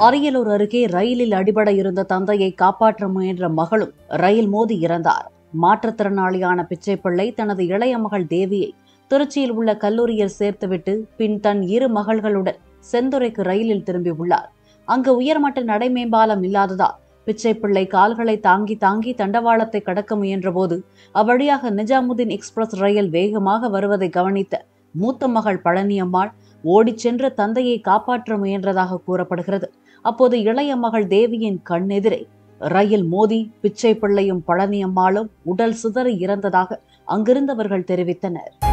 அரியலூர் அருகே ரயிலில் அடிபட இருந்த தந்தையை காப்பாற்ற முயன்ற மகளும் ரயில் மோதி இறந்தார் மாற்றுத்திறனாளியான பிச்சைப்பிள்ளை தனது இளைய மகள் தேவியை திருச்சியில் உள்ள கல்லூரியில் சேர்த்துவிட்டு பின் தன் இரு மகள்களுடன் செந்துறைக்கு ரயிலில் திரும்பியுள்ளார் அங்கு உயர்மட்ட நடைமேம்பாலம் இல்லாததால் பிச்சைப்பிள்ளை கால்களை தாங்கி தாங்கி தண்டவாளத்தை கடக்க முயன்றபோது அவ்வழியாக நிஜாமுதீன் எக்ஸ்பிரஸ் ரயில் வேகமாக வருவதை கவனித்த மூத்த மகள் பழனியம்மாள் ஓடிச் சென்று தந்தையை காப்பாற்ற முயன்றதாக கூறப்படுகிறது அப்போது இளைய மகள் தேவியின் கண்ணெதிரே ரயில் மோதி பிச்சை பிள்ளையும் பழனியம்மாளும் உடல் சிதறி இறந்ததாக அங்கிருந்தவர்கள் தெரிவித்தனர்